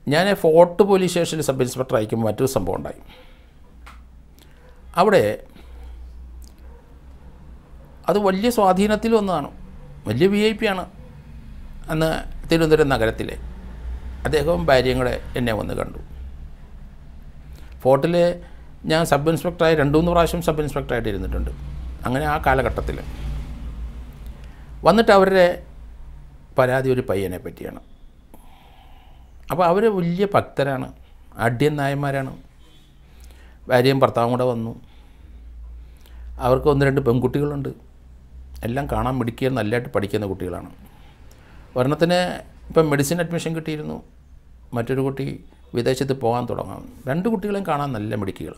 ഞാൻ fort police സ്റ്റേഷനിൽ sub inspector അയക്കുമ്പോൾ മറ്റൊരു സംഭവം ഉണ്ടായി അവിടെ അത് വലിയ സ്വാധീനത്തിൽ വന്നതാണ് വലിയ വി ഐ പി ആണ് അന്ന് തിരുവനന്തപുരം നഗരത്തിലെ അദ്ദേഹവും ഭാര്യയും കൂടെ എന്നെ വന്ന് കണ്ടു ഫോർട്ടിൽ ഞാൻ സബ് ഇൻസ്പെക്ടറായി രണ്ട് മൂന്ന് പ്രാവശ്യം സബ് ഇൻസ്പെക്ടറായിട്ട് ഇരുന്നിട്ടുണ്ട് അങ്ങനെ ആ കാലഘട്ടത്തിൽ വന്നിട്ട് അവരുടെ പരാതി ഒരു പയ്യനെ പറ്റിയാണ് അപ്പോൾ അവർ വലിയ ഭക്തരാണ് അഡ്യൻ നായന്മാരാണ് ഭാര്യയും ഭർത്താവും കൂടെ വന്നു അവർക്ക് ഒന്ന് രണ്ട് പെൺകുട്ടികളുണ്ട് എല്ലാം കാണാൻ മിടിക്കുക നല്ലതായിട്ട് പഠിക്കുന്ന കുട്ടികളാണ് ഒരെണ്ണത്തിന് ഇപ്പം മെഡിസിൻ അഡ്മിഷൻ കിട്ടിയിരുന്നു മറ്റൊരു കുട്ടി വിദേശത്ത് പോകാൻ തുടങ്ങാം രണ്ട് കുട്ടികളെയും കാണാൻ നല്ല മിടുക്കികൾ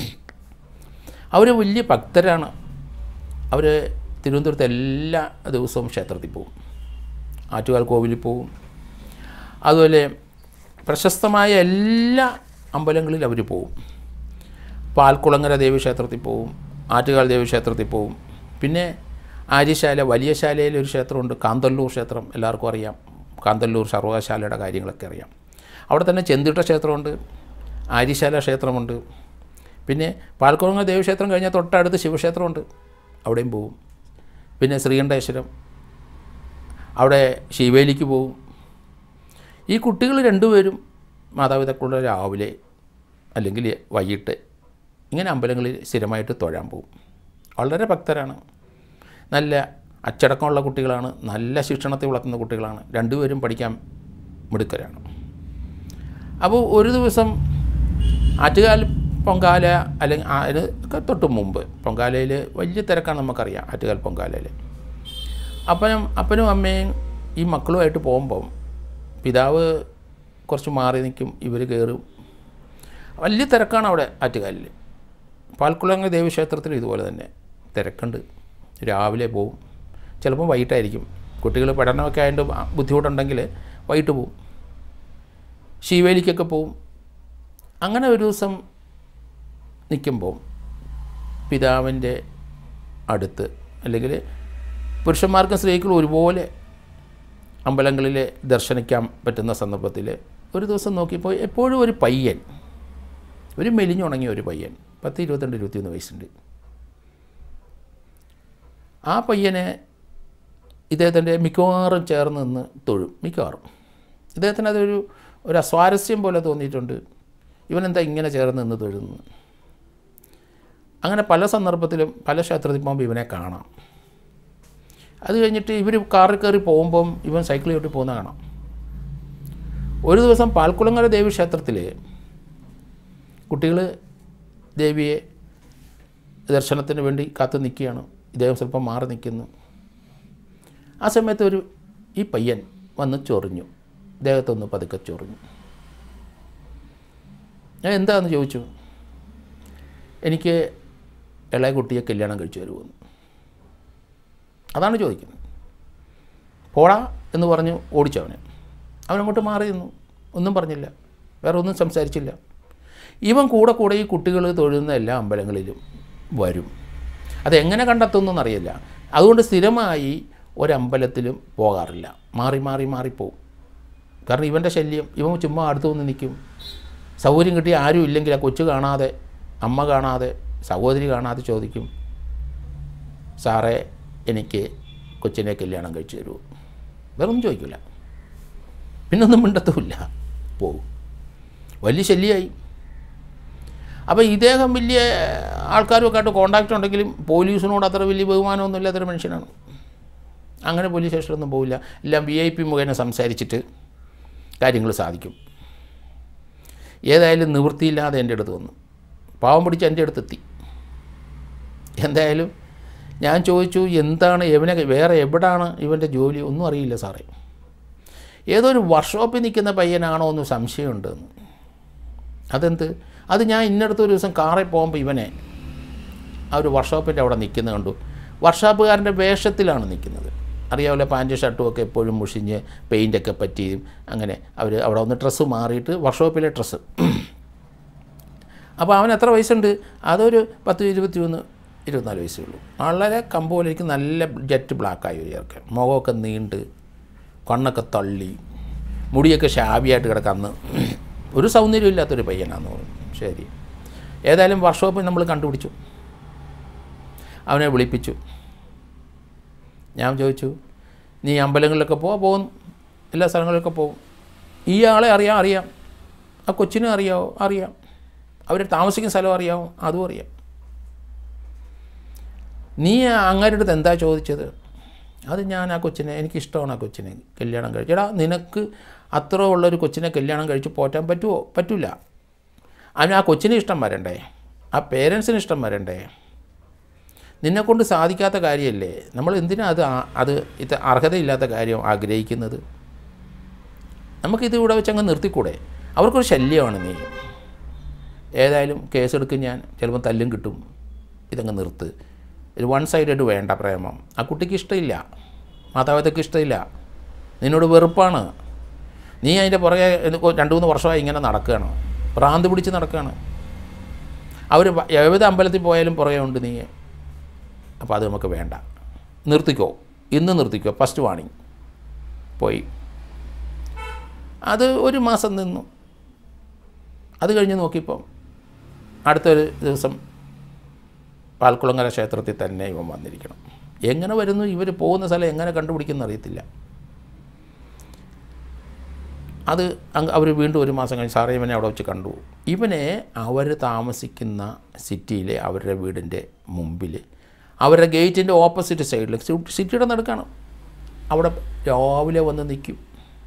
അവർ വലിയ ഭക്തരാണ് അവർ തിരുവനന്തപുരത്ത് എല്ലാ ദിവസവും ക്ഷേത്രത്തിൽ പോകും ആറ്റുകാൽ കോവിലിൽ പോകും അതുപോലെ പ്രശസ്തമായ എല്ലാ അമ്പലങ്ങളിലും അവർ പോകും പാൽക്കുളങ്ങര ദേവീക്ഷേത്രത്തിൽ പോവും ആറ്റുകാൽ ദേവീക്ഷേത്രത്തിൽ പോവും പിന്നെ ആര്യശാല വലിയ ശാലയിൽ ഒരു ക്ഷേത്രമുണ്ട് കാന്തല്ലൂർ ക്ഷേത്രം എല്ലാവർക്കും അറിയാം കാന്തല്ലൂർ സർവകലാശാലയുടെ കാര്യങ്ങളൊക്കെ അറിയാം അവിടെ തന്നെ ചെന്തിട്ട ക്ഷേത്രമുണ്ട് ആര്യശാല ക്ഷേത്രമുണ്ട് പിന്നെ പാൽക്കുളങ്ങര ദേവീക്ഷേത്രം കഴിഞ്ഞാൽ തൊട്ടടുത്ത് ശിവക്ഷേത്രമുണ്ട് അവിടെയും പോവും പിന്നെ ശ്രീകണ്ഠേശ്വരം അവിടെ ശിവേലിക്ക് പോവും ഈ കുട്ടികൾ രണ്ടുപേരും മാതാപിതാക്കളുടെ രാവിലെ അല്ലെങ്കിൽ വൈകിട്ട് ഇങ്ങനെ അമ്പലങ്ങളിൽ സ്ഥിരമായിട്ട് തൊഴാൻ പോകും വളരെ ഭക്തരാണ് നല്ല അച്ചടക്കമുള്ള കുട്ടികളാണ് നല്ല ശിക്ഷണത്തെ വളർത്തുന്ന കുട്ടികളാണ് രണ്ടുപേരും പഠിക്കാൻ മിടുക്കരാണ് അപ്പോൾ ഒരു ദിവസം ആറ്റുകാൽ പൊങ്കാല അല്ലെങ്കിൽ അതിന് തൊട്ട് മുമ്പ് പൊങ്കാലയിൽ വലിയ തിരക്കാണ് നമുക്കറിയാം ആറ്റുകാൽ പൊങ്കാലയിൽ അപ്പനും അപ്പനും അമ്മയും ഈ മക്കളുമായിട്ട് പോകുമ്പം പിതാവ് കുറച്ച് മാറി നിൽക്കും ഇവർ കയറും വലിയ തിരക്കാണ് അവിടെ ആറ്റുകാലിൽ പാൽക്കുളങ്ങ ദേവീക്ഷേത്രത്തിൽ ഇതുപോലെ തന്നെ തിരക്കുണ്ട് രാവിലെ പോവും ചിലപ്പോൾ വൈകിട്ടായിരിക്കും കുട്ടികൾ പഠനമൊക്കെ ആയതുകൊണ്ട് ബുദ്ധിമുട്ടുണ്ടെങ്കിൽ വൈകിട്ട് പോവും ശിവേലിക്കൊക്കെ പോവും അങ്ങനെ ഒരു ദിവസം നിൽക്കുമ്പോൾ പിതാവിൻ്റെ അടുത്ത് അല്ലെങ്കിൽ പുരുഷന്മാർക്കും സ്ത്രീകൾക്കും ഒരുപോലെ അമ്പലങ്ങളിൽ ദർശനിക്കാൻ പറ്റുന്ന സന്ദർഭത്തിൽ ഒരു ദിവസം നോക്കിയപ്പോൾ എപ്പോഴും ഒരു പയ്യൻ ഒരു മെലിഞ്ഞുണങ്ങിയ ഒരു പയ്യൻ പത്ത് ഇരുപത്തിരണ്ട് ഇരുപത്തിയൊന്ന് വയസ്സുണ്ട് ആ പയ്യനെ ഇദ്ദേഹത്തിൻ്റെ മിക്കവാറും ചേർന്ന് നിന്ന് തൊഴും മിക്കവാറും ഇദ്ദേഹത്തിന് അതൊരു ഒരു അസ്വാരസ്യം പോലെ തോന്നിയിട്ടുണ്ട് ഇവനെന്താ ഇങ്ങനെ ചേർന്ന് നിന്ന് തൊഴുന്നു അങ്ങനെ പല സന്ദർഭത്തിലും പല ക്ഷേത്രത്തിൽ പോകുമ്പോൾ ഇവനെ കാണാം അത് കഴിഞ്ഞിട്ട് ഇവർ കാറിൽ കയറി പോകുമ്പം ഇവൻ സൈക്കിൾ ചവിട്ടി പോകുന്ന കാണാം ഒരു ദിവസം പാൽക്കുളങ്ങര ദേവി ക്ഷേത്രത്തിൽ കുട്ടികൾ ദേവിയെ ദർശനത്തിന് വേണ്ടി കാത്തു നിൽക്കുകയാണ് ഇദ്ദേഹം സ്വല്പം മാറി നിൽക്കുന്നു ആ സമയത്ത് ഒരു ഈ പയ്യൻ വന്ന് ചൊറിഞ്ഞു ദേഹത്തൊന്ന് പതുക്കെ ചൊറിഞ്ഞു ഞാൻ എന്താണെന്ന് ചോദിച്ചു എനിക്ക് ഇളയ കുട്ടിയെ കല്യാണം കഴിച്ചു തരുമെന്ന് അതാണ് ചോദിക്കുന്നത് പോടാ എന്ന് പറഞ്ഞ് ഓടിച്ചവനെ അവനങ്ങോട്ട് മാറി നിന്നു ഒന്നും പറഞ്ഞില്ല വേറെ ഒന്നും സംസാരിച്ചില്ല ഇവൻ കൂടെ കൂടെ ഈ കുട്ടികൾ തൊഴുന്ന എല്ലാ അമ്പലങ്ങളിലും വരും അതെങ്ങനെ കണ്ടെത്തുന്നറിയില്ല അതുകൊണ്ട് സ്ഥിരമായി ഒരമ്പലത്തിലും പോകാറില്ല മാറി മാറി മാറിപ്പോവും കാരണം ഇവൻ്റെ ശല്യം ഇവൻ ചുമ്മാ അടുത്ത് വന്ന് നിൽക്കും സൗകര്യം കിട്ടിയ ആരും ഇല്ലെങ്കിൽ ആ കൊച്ചു കാണാതെ അമ്മ കാണാതെ സഹോദരി കാണാതെ ചോദിക്കും സാറേ എനിക്ക് കൊച്ചിനെ കല്യാണം കഴിച്ചു തരുമോ വേറൊന്നും ചോദിക്കില്ല പിന്നൊന്നും മിണ്ടത്തുമില്ല പോകും വലിയ ശല്യമായി അപ്പോൾ ഇദ്ദേഹം വലിയ ആൾക്കാരുമൊക്കെ ആയിട്ട് കോണ്ടാക്റ്റ് ഉണ്ടെങ്കിലും പോലീസിനോട് അത്ര വലിയ ബഹുമാനമൊന്നും ഇല്ലാത്തൊരു മനുഷ്യനാണ് അങ്ങനെ പോലീസ് സ്റ്റേഷനിലൊന്നും പോവില്ല എല്ലാം വി ഐ പി മുഖേന സംസാരിച്ചിട്ട് കാര്യങ്ങൾ സാധിക്കും ഏതായാലും നിവൃത്തിയില്ലാതെ എൻ്റെ അടുത്ത് വന്നു പാവം പിടിച്ച് എൻ്റെ അടുത്തെത്തി എന്തായാലും ഞാൻ ചോദിച്ചു എന്താണ് ഇവനെ വേറെ എവിടാണ് ഇവൻ്റെ ജോലി ഒന്നും അറിയില്ല സാറേ ഏതോ ഒരു വർക്ക്ഷോപ്പിൽ നിൽക്കുന്ന പയ്യനാണോ എന്ന് സംശയമുണ്ട് എന്ന് അതെന്ത് അത് ഞാൻ ഇന്നടത്ത് ഒരു ദിവസം കാറിൽ പോകുമ്പോൾ ഇവനെ ആ ഒരു വർക്ക്ഷോപ്പിൻ്റെ അവിടെ നിൽക്കുന്നത് കണ്ടു വർക്ക്ഷോപ്പുകാരൻ്റെ വേഷത്തിലാണ് നിൽക്കുന്നത് അറിയാമല്ലോ പാൻറ്റ് ഷർട്ടും ഒക്കെ എപ്പോഴും മുഷിഞ്ഞ് പെയിൻ്റൊക്കെ പറ്റിയും അങ്ങനെ അവർ അവിടെ ഒന്ന് ഡ്രസ്സ് മാറിയിട്ട് വർക്ക്ഷോപ്പിലെ ഡ്രസ്സ് അപ്പോൾ അവൻ എത്ര വയസ്സുണ്ട് അതൊരു പത്ത് ഇരുപത്തി ഒന്ന് ഇരുപത്തിനാല് വയസ്സേ ഉള്ളൂ വളരെ കമ്പോലേക്ക് നല്ല ജെറ്റ് ബ്ലാക്കായി ഒരു ചേർക്ക് മുഖമൊക്കെ നീണ്ട് കണ്ണൊക്കെ തള്ളി മുടിയൊക്കെ ഷാബിയായിട്ട് കിടക്കന്ന് ഒരു സൗന്ദര്യം ഇല്ലാത്തൊരു പയ്യനാന്ന് പറഞ്ഞു ശരി ഏതായാലും വർക്ക്ഷോപ്പിൽ നമ്മൾ കണ്ടുപിടിച്ചു അവനെ വിളിപ്പിച്ചു ഞാൻ ചോദിച്ചു നീ അമ്പലങ്ങളിലൊക്കെ പോവാ പോകുന്നു എല്ലാ സ്ഥലങ്ങളിലൊക്കെ പോകും ഈ ആളെ അറിയാം അറിയാം ആ കൊച്ചിനും അറിയാമോ അറിയാം അവർ താമസിക്കുന്ന സ്ഥലം അറിയാമോ അതും അറിയാം നീ അങ്ങാരുടെ അടുത്ത് എന്താ ചോദിച്ചത് അത് ഞാൻ ആ കൊച്ചിനെ എനിക്കിഷ്ടമാണ് ആ കൊച്ചിനെ കല്യാണം കഴിച്ചടാ നിനക്ക് അത്ര ഉള്ളൊരു കൊച്ചിനെ കല്യാണം കഴിച്ച് പോറ്റാൻ പറ്റുമോ പറ്റില്ല അതിന് ആ കൊച്ചിന് ഇഷ്ടം വരണ്ടേ ആ പേരൻസിന് ഇഷ്ടം വരണ്ടേ നിന്നെക്കൊണ്ട് സാധിക്കാത്ത കാര്യമല്ലേ നമ്മൾ എന്തിനാ അത് ആ- അത് ഇത് അർഹതയില്ലാത്ത കാര്യം ആഗ്രഹിക്കുന്നത് നമുക്കിത് ഇവിടെ വെച്ച് അങ്ങ് നിർത്തിക്കൂടെ അവർക്കൊരു ശല്യമാണ് നീ ഏതായാലും കേസെടുക്കും ഞാൻ ചിലപ്പോൾ തല്ലും കിട്ടും ഇതങ്ങ് നിർത്ത് ഒരു വൺ സൈഡഡ് വേണ്ട പ്രേമം ആ കുട്ടിക്ക് ഇഷ്ടമില്ല മാതാപിതാക്ക് ഇഷ്ടമില്ല നിന്നോട് വെറുപ്പാണ് നീ അതിൻ്റെ പുറകെ ഇത് കൊ- രണ്ട് മൂന്ന് വർഷമായി ഇങ്ങനെ നടക്കുകയാണ് ഭ്രാന്ത് പിടിച്ച് നടക്കുകയാണ് അവർ ഏത് അമ്പലത്തിൽ പോയാലും പുറകെ ഉണ്ട് നീ അപ്പോൾ അത് നമുക്ക് വേണ്ട നിർത്തിക്കോ ഇന്ന് നിർത്തിക്കോ ഫസ്റ്റ് വാണിംഗ് പോയി അത് ഒരു മാസം നിന്നു അത് കഴിഞ്ഞ് നോക്കിയപ്പോൾ അടുത്തൊരു ദിവസം പാൽക്കുളങ്ങര ക്ഷേത്രത്തിൽ തന്നെ ഇവൻ വന്നിരിക്കണം എങ്ങനെ വരുന്നു ഇവർ പോകുന്ന സ്ഥലം എങ്ങനെ കണ്ടുപിടിക്കുന്ന അറിയത്തില്ല അത് അവർ വീണ്ടും ഒരു മാസം കഴിഞ്ഞ് സാറേ ഇവനെ അവിടെ വെച്ച് കണ്ടു ഇവനെ അവർ താമസിക്കുന്ന സിറ്റിയിലെ അവരുടെ വീടിൻ്റെ മുമ്പിൽ അവരുടെ ഗേറ്റിൻ്റെ ഓപ്പോസിറ്റ് സൈഡിൽ സിറ്റിയുടെ നടുക്കാണ് അവിടെ രാവിലെ വന്ന് നിൽക്കും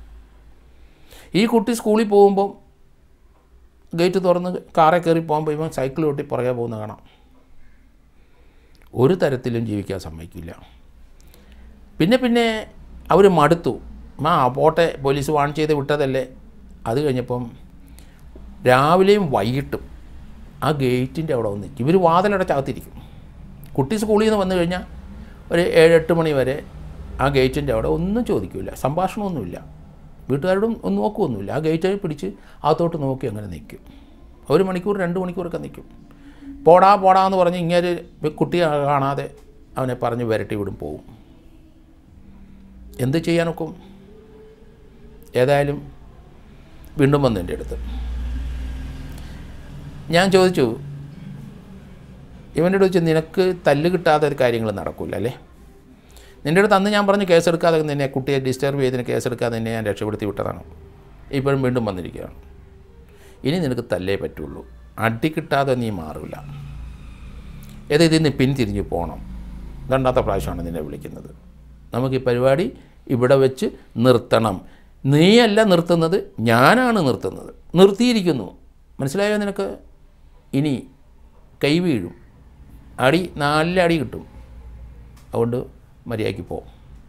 ഈ കുട്ടി സ്കൂളിൽ പോകുമ്പം ഗേറ്റ് തുറന്ന് കാറെ കയറി പോകുമ്പോൾ ഇവൻ സൈക്കിൾ ഓട്ടി പുറകെ പോകുന്ന കാണാം ഒരു തരത്തിലും ജീവിക്കാൻ സമ്മതിക്കില്ല പിന്നെ പിന്നെ അവർ മടുത്തു ആ പോട്ടെ പോലീസ് വാൺ ചെയ്ത് വിട്ടതല്ലേ അത് കഴിഞ്ഞപ്പം രാവിലെയും വൈകിട്ടും ആ ഗേറ്റിൻ്റെ അവിടെ വന്ന് നിൽക്കും ഇവർ വാതിലടച്ചകത്തിരിക്കും കുട്ടി സ്കൂളിൽ നിന്ന് വന്നു കഴിഞ്ഞാൽ ഒരു ഏഴ് എട്ട് മണി വരെ ആ ഗേറ്റിൻ്റെ അവിടെ ഒന്നും ചോദിക്കില്ല സംഭാഷണമൊന്നുമില്ല വീട്ടുകാരോടും ഒന്നും നോക്കുമൊന്നുമില്ല ആ ഗേറ്റ് പിടിച്ച് അകത്തോട്ട് നോക്കി അങ്ങനെ നിൽക്കും ഒരു മണിക്കൂർ രണ്ട് മണിക്കൂറൊക്കെ നിൽക്കും പോടാ പോടാ എന്ന് പറഞ്ഞ് ഇങ്ങനെ കുട്ടിയെ കാണാതെ അവനെ പറഞ്ഞ് വരട്ടി വിടും പോവും എന്ത് ചെയ്യാനൊക്കും ഏതായാലും വീണ്ടും വന്നു എൻ്റെ അടുത്ത് ഞാൻ ചോദിച്ചു ഇവൻ്റെ അടുത്ത് ചോദിച്ചു നിനക്ക് തല്ല് കിട്ടാതെ ഒരു കാര്യങ്ങൾ നടക്കില്ല അല്ലേ നിൻ്റെ അടുത്ത് അന്ന് ഞാൻ പറഞ്ഞു കേസെടുക്കാതെ നിന്നെ കുട്ടിയെ ഡിസ്റ്റർബ് ചെയ്തതിന് കേസെടുക്കാതെ നിന്നെ ഞാൻ രക്ഷപ്പെടുത്തി വിട്ടതാണ് ഇപ്പോഴും വീണ്ടും വന്നിരിക്കുകയാണ് ഇനി നിനക്ക് തല്ലേ പറ്റുള്ളൂ അടി കിട്ടാതെ നീ മാറില്ല ഏത് ഇതിൽ നിന്ന് പിന്തിരിഞ്ഞ് പോകണം രണ്ടാമത്തെ പ്രാവശ്യമാണ് നിന്നെ വിളിക്കുന്നത് നമുക്ക് ഈ പരിപാടി ഇവിടെ വെച്ച് നിർത്തണം നീയല്ല നിർത്തുന്നത് ഞാനാണ് നിർത്തുന്നത് നിർത്തിയിരിക്കുന്നു മനസ്സിലായോ നിനക്ക് ഇനി കൈ വീഴും അടി നല്ല അടി കിട്ടും അതുകൊണ്ട് മര്യാദയ്ക്ക് പോ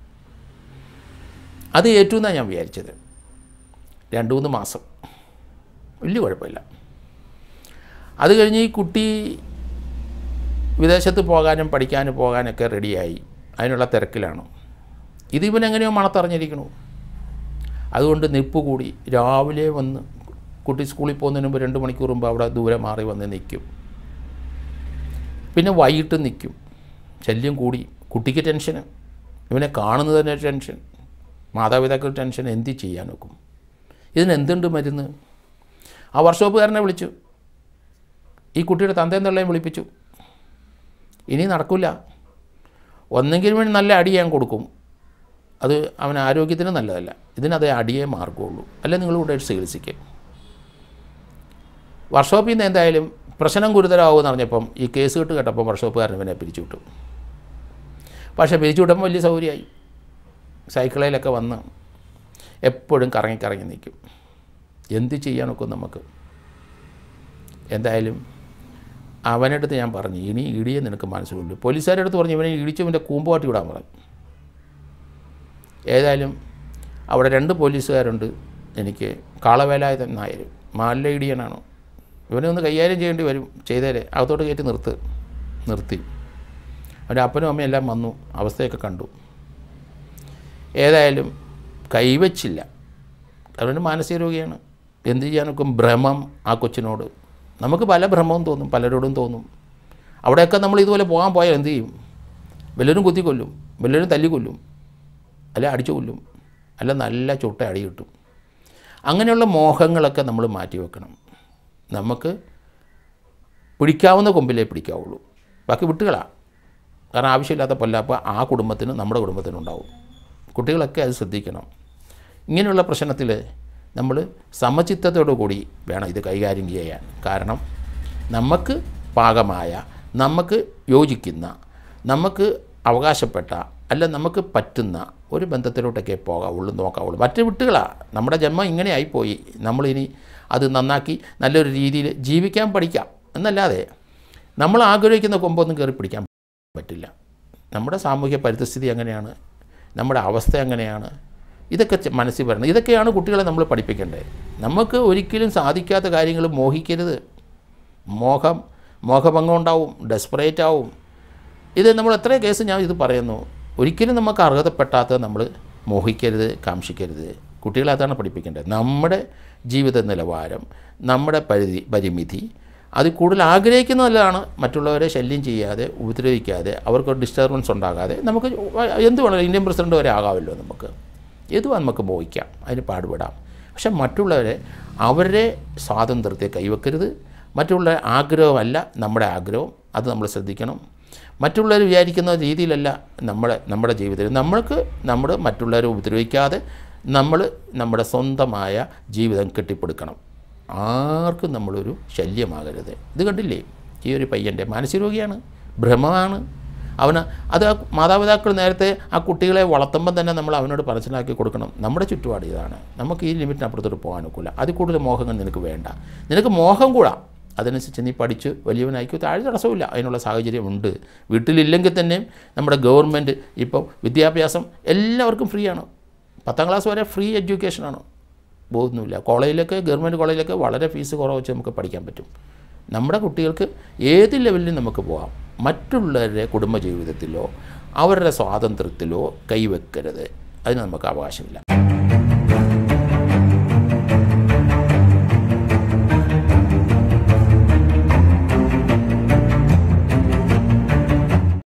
അത് ഏറ്റവും ഞാൻ വിചാരിച്ചത് രണ്ട് മൂന്ന് മാസം വലിയ കുഴപ്പമില്ല അത് കഴിഞ്ഞ് ഈ കുട്ടി വിദേശത്ത് പോകാനും പഠിക്കാനും പോകാനൊക്കെ റെഡിയായി അതിനുള്ള തിരക്കിലാണ് ഇത് ഇവൻ എങ്ങനെയോ മണത്തറിഞ്ഞിരിക്കണു അതുകൊണ്ട് നിപ്പ് കൂടി രാവിലെ വന്ന് കുട്ടി സ്കൂളിൽ പോകുന്നതിന് മുമ്പ് രണ്ട് മണിക്കൂർ മുമ്പ് അവിടെ ദൂരെ മാറി വന്ന് നിൽക്കും പിന്നെ വൈകിട്ട് നിൽക്കും ശല്യം കൂടി കുട്ടിക്ക് ടെൻഷന് ഇവനെ കാണുന്നത് തന്നെ ടെൻഷൻ മാതാപിതാക്കൾ ടെൻഷൻ എന്ത് ചെയ്യാൻ നോക്കും ഇതിന് എന്തുണ്ട് മരുന്ന് ആ വർക്ക്ഷോപ്പുകാരനെ വിളിച്ചു ഈ കുട്ടിയുടെ തന്തയും തള്ളയും വിളിപ്പിച്ചു ഇനി നടക്കില്ല ഒന്നെങ്കിലും വേണ്ടി നല്ല അടി ഞാൻ കൊടുക്കും അത് അവൻ ആരോഗ്യത്തിന് നല്ലതല്ല ഇതിനത് അടിയേ മാർഗമുള്ളൂ അല്ലെ നിങ്ങൾ ഇവിടെ ചികിത്സിക്കുക വർക്ക്ഷോപ്പിൽ നിന്ന് എന്തായാലും പ്രശ്നം ഗുരുതരമാകുമെന്ന് അറിഞ്ഞപ്പം ഈ കേസ് കെട്ട് കേട്ടപ്പോൾ വർക്ക്ഷോപ്പുകാരൻ ഇവനെ പിരിച്ചുവിട്ടു പക്ഷേ പിരിച്ചുവിട്ടപ്പോൾ വലിയ സൗകര്യമായി സൈക്കിളിലൊക്കെ വന്ന് എപ്പോഴും കറങ്ങി കറങ്ങി നിൽക്കും എന്ത് ചെയ്യാനൊക്കെ നമുക്ക് എന്തായാലും അവനടുത്ത് ഞാൻ പറഞ്ഞു ഇനി ഇടിയെ നിനക്ക് മനസ്സിലുണ്ട് പോലീസുകാരുടെ അടുത്ത് പറഞ്ഞു ഇവനെ ഇടിച്ചു ഇവൻ്റെ കൂമ്പുകാട്ടി വിടാൻ പറഞ്ഞു ഏതായാലും അവിടെ രണ്ട് പോലീസുകാരുണ്ട് എനിക്ക് കാളവേലായുധൻ നായർ മാലില ഇടിയനാണ് ഇവനെ ഒന്ന് കൈകാര്യം ചെയ്യേണ്ടി വരും ചെയ്തേരെ അകത്തോട്ട് കയറ്റി നിർത്ത് നിർത്തി അവൻ്റെ അപ്പനും അമ്മയും എല്ലാം വന്നു അവസ്ഥയൊക്കെ കണ്ടു ഏതായാലും കൈവച്ചില്ല അവന് മാനസിക രോഗിയാണ് എന്ത് ചെയ്യാനൊക്കെ ഭ്രമം ആ കൊച്ചിനോട് നമുക്ക് പല ഭ്രമവും തോന്നും പലരോടും തോന്നും അവിടെയൊക്കെ നമ്മൾ ഇതുപോലെ പോകാൻ പോയാൽ എന്ത് ചെയ്യും വല്ലവരും കുത്തി കൊല്ലും വല്ലവരും തല്ലി കൊല്ലും അല്ല അടിച്ചു കൊല്ലും അല്ല നല്ല ചുട്ട അടി കിട്ടും അങ്ങനെയുള്ള മോഹങ്ങളൊക്കെ നമ്മൾ മാറ്റി വെക്കണം നമുക്ക് പിടിക്കാവുന്ന കൊമ്പിലേ പിടിക്കാവുള്ളൂ ബാക്കി വിട്ടുകളാണ് കാരണം ആവശ്യമില്ലാത്ത പൊല്ലാപ്പ് ആ കുടുംബത്തിനും നമ്മുടെ കുടുംബത്തിനും ഉണ്ടാവും കുട്ടികളൊക്കെ അത് ശ്രദ്ധിക്കണം ഇങ്ങനെയുള്ള പ്രശ്നത്തിൽ നമ്മൾ സമചിത്തത്തോടു കൂടി വേണം ഇത് കൈകാര്യം ചെയ്യാൻ കാരണം നമുക്ക് പാകമായ നമുക്ക് യോജിക്കുന്ന നമുക്ക് അവകാശപ്പെട്ട അല്ല നമുക്ക് പറ്റുന്ന ഒരു ബന്ധത്തിലോട്ടൊക്കെ പോകാവുള്ളൂ നോക്കാവുള്ളൂ മറ്റു വിട്ടുകളാണ് നമ്മുടെ ജന്മം ഇങ്ങനെ ആയിപ്പോയി നമ്മളിനി അത് നന്നാക്കി നല്ലൊരു രീതിയിൽ ജീവിക്കാൻ പഠിക്കാം എന്നല്ലാതെ നമ്മൾ ആഗ്രഹിക്കുന്ന കൊമ്പൊന്നും കയറി പിടിക്കാൻ പറ്റില്ല നമ്മുടെ സാമൂഹ്യ പരിസ്ഥിതി എങ്ങനെയാണ് നമ്മുടെ അവസ്ഥ എങ്ങനെയാണ് ഇതൊക്കെ ചെ- മനസ്സിൽ വരണം ഇതൊക്കെയാണ് കുട്ടികളെ നമ്മൾ പഠിപ്പിക്കേണ്ടത് നമുക്ക് ഒരിക്കലും സാധിക്കാത്ത കാര്യങ്ങൾ മോഹിക്കരുത് മോഹം മോഹഭംഗം ഉണ്ടാവും ഡെസ്പറേറ്റ് ആവും ഇത് നമ്മൾ എത്ര കേസ് ഞാൻ ഇത് പറയുന്നു ഒരിക്കലും നമുക്ക് അർഹതപ്പെട്ടാത്തത് നമ്മൾ മോഹിക്കരുത് കാംക്ഷിക്കരുത് കുട്ടികളെ അതാണ് പഠിപ്പിക്കേണ്ടത് നമ്മുടെ ജീവിത നിലവാരം നമ്മുടെ പരിധി പരിമിതി അത് കൂടുതൽ ആഗ്രഹിക്കുന്നതല്ലാണ് മറ്റുള്ളവരെ ശല്യം ചെയ്യാതെ ഉപദ്രവിക്കാതെ അവർക്ക് ഡിസ്റ്റർബൻസ് ഉണ്ടാകാതെ നമുക്ക് എന്ത് വേണമെങ്കിലും ഇന്ത്യൻ പ്രസിഡന്റ് വരെ ആകാമല്ലോ നമുക്ക് ഏതും നമുക്ക് മോഹിക്കാം അതിന് പാടുപെടാം പക്ഷെ മറ്റുള്ളവരെ അവരുടെ സ്വാതന്ത്ര്യത്തെ കൈവെക്കരുത് മറ്റുള്ള ആഗ്രഹമല്ല നമ്മുടെ ആഗ്രഹം അത് നമ്മൾ ശ്രദ്ധിക്കണം മറ്റുള്ളവർ വിചാരിക്കുന്ന രീതിയിലല്ല നമ്മുടെ നമ്മുടെ ജീവിതത്തിൽ നമ്മൾക്ക് നമ്മൾ മറ്റുള്ളവരെ ഉപദ്രവിക്കാതെ നമ്മൾ നമ്മുടെ സ്വന്തമായ ജീവിതം കെട്ടിപ്പടുക്കണം ആർക്കും നമ്മളൊരു ശല്യമാകരുത് ഇത് കണ്ടില്ലേ ഈ ഒരു പയ്യൻ്റെ മാനസിക രോഗിയാണ് ഭ്രമമാണ് അവന് അത് ആ മാതാപിതാക്കൾ നേരത്തെ ആ കുട്ടികളെ വളർത്തുമ്പം തന്നെ നമ്മൾ അവനോട് മനസ്സിലാക്കി കൊടുക്കണം നമ്മുടെ ചുറ്റുപാട് ഇതാണ് നമുക്ക് ഈ ലിമിറ്റിനപ്പുറത്തോട്ട് പോകാൻ ഒക്കില്ല അതിൽ കൂടുതൽ മോഹങ്ങൾ നിനക്ക് വേണ്ട നിനക്ക് മോഹം കൂടാം അതനുസരിച്ച് നീ പഠിച്ച് വലിയവനായിക്കോ താഴെ തടസ്സമില്ല അതിനുള്ള സാഹചര്യം ഉണ്ട് വീട്ടിലില്ലെങ്കിൽ തന്നെയും നമ്മുടെ ഗവൺമെൻറ് ഇപ്പോൾ വിദ്യാഭ്യാസം എല്ലാവർക്കും ഫ്രീ ആണ് പത്താം ക്ലാസ് വരെ ഫ്രീ എഡ്യൂക്കേഷനാണ് പോകുന്നില്ല കോളേജിലൊക്കെ ഗവൺമെൻറ് കോളേജിലൊക്കെ വളരെ ഫീസ് കുറവ് വെച്ച് നമുക്ക് പഠിക്കാൻ പറ്റും നമ്മുടെ കുട്ടികൾക്ക് ഏത് ലെവലിലും നമുക്ക് പോകാം മറ്റുള്ളവരുടെ കുടുംബജീവിതത്തിലോ അവരുടെ സ്വാതന്ത്ര്യത്തിലോ കൈവെക്കരുത് അതിന് നമുക്ക് അവകാശമില്ല